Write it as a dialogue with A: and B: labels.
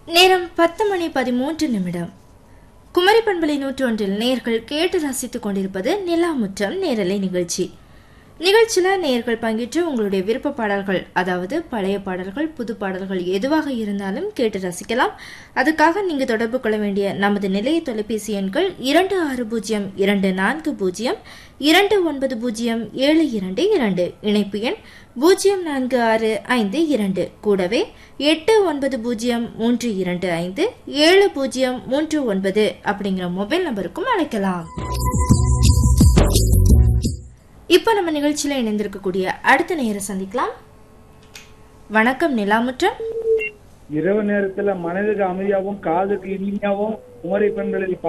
A: நேரம் பத்து மணி பதிமூன்று நிமிடம் குமரி பண்பலை நூற்றொன்றில் நேர்கள் கேட்டு ரசித்துக் கொண்டிருப்பது நிலாமுற்றம் நேரலை நிகழ்ச்சி நிகழ்ச்சியில் நேர்கள் பங்கேற்று உங்களுடைய விருப்ப பாடல்கள் அதாவது பழைய பாடல்கள் புது பாடல்கள் எதுவாக இருந்தாலும் கேட்டு ரசிக்கலாம் அதுக்காக நீங்க தொடர்பு கொள்ள வேண்டிய நமது நிலைய தொலைபேசி எண்கள் இரண்டு ஆறு பூஜ்ஜியம் இரண்டு நான்கு பூஜ்ஜியம் இரண்டு ஒன்பது பூஜ்ஜியம் ஏழு இரண்டு இரண்டு இணைப்பு எண் பூஜ்ஜியம் நான்கு ஆறு ஐந்து இரண்டு கூடவே எட்டு ஒன்பது பூஜ்ஜியம் மூன்று இரண்டு ஐந்து ஏழு பூஜ்ஜியம் மூன்று ஒன்பது அப்படிங்கிற மொபைல் நம்பருக்கும் அழைக்கலாம் இப்போ நம்ம நிகழ்ச்சியில இணைந்திருக்கக்கூடிய அடுத்த நேரம் சந்திக்கலாம் வணக்கம் நிலாமுற்றம்
B: இரவு நேரத்துல மனதுக்கு அமைதியாகவும் காதுக்கு இனிமையாகவும் குமரி பெண்களில்